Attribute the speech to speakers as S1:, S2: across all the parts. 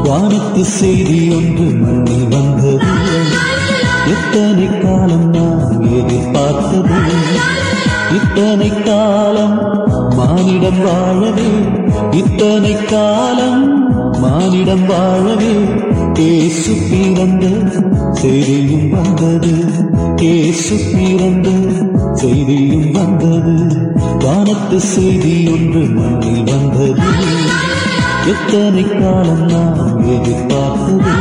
S1: வானத்து செய்தி ஒன்று மண்ணில் வந்தது எத்தனை காலம் நான் எதிர்பார்த்தது இத்தனை காலம் மானிடம் வாழவே இத்தனை காலம் மானிடம் வாழவே கேசு பிறந்த செய்தியும் வந்தது கேசு பிறந்த செய்தியும் வந்தது வானத்து செய்தி ஒன்று மண்ணில் வந்தது எத்தனை காலம் நாம் எதிர்பார்த்தது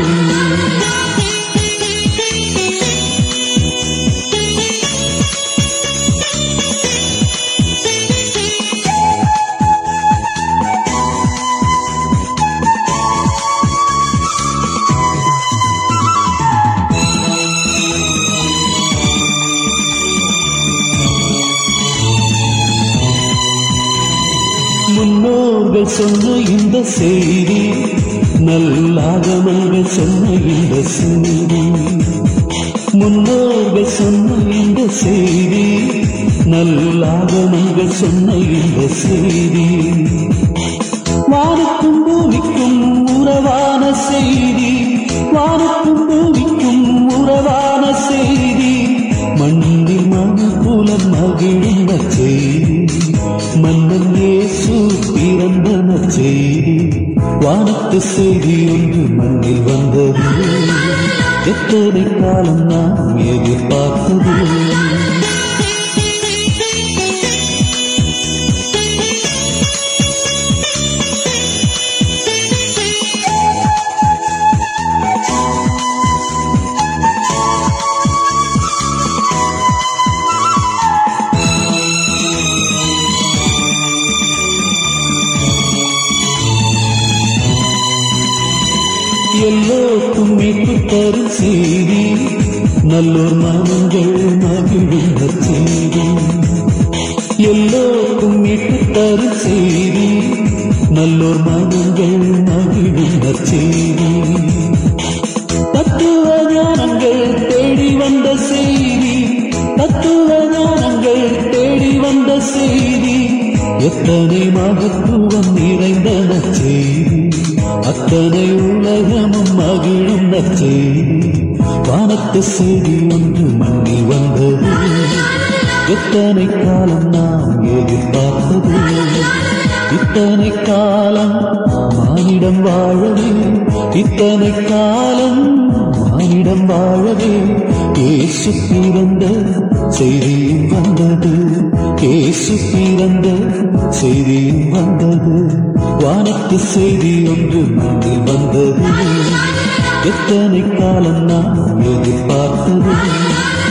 S1: முன்னோர்கள் சொன்ன இந்த செய்தி நல்லாகமங்கள் சொன்ன இந்த செய்தி முன்னோர்கள் சொன்ன இந்த செய்தி நல்லாகமங்கள் சொன்ன இந்த செய்தி வானுக்கும் பூமிக்கும் உறவான செய்தி வானுக்கும் பூமிக்கும் உறவான செய்தி மண்ணில் மனுக்குலம் மகிழ்ந்த செய்தி மன்னன் இயேசு பிறந்த நற்செய்தி வானத்து செய்தி ஒன்று மண்ணில் வந்தது எத்தனை காலம் நாம் எதிர்பார்த்தது எல்லோருக்கும் மீட்பு தரும் செய்தி நல்லோர் மனங்கள் மகிழ்ந்த செய்தி எல்லோருக்கும் மீட்பு தரும் செய்தி நல்லோர் மனங்கள் மகிழ்ந்த செய்தி தத்துவ ஞானங்கள் தேடி வந்த செய்தி தத்துவ ஞானங்கள் தேடி வந்த செய்தி எத்தனை மகத்துவம் நிறைந்த செய்தி அத்தனை உலகமும் மகிழும் நற்செய்தி வானத்து செய்தி ஒன்று மண்ணில் வந்தது எத்தனை காலம் நாம் எதிர்பார்த்தது இத்தனை காலம் மானிடம் வாழவே இத்தனை காலம் மானிடம் வாழவே கேசு பிறந்த செய்தியும் வந்தது கேசு பிறந்த செய்தியும் வந்தது வானத்து செய்தி ஒன்று மண்ணில் வந்தது எத்தனை காலம் நாம் எதிர்பார்த்தது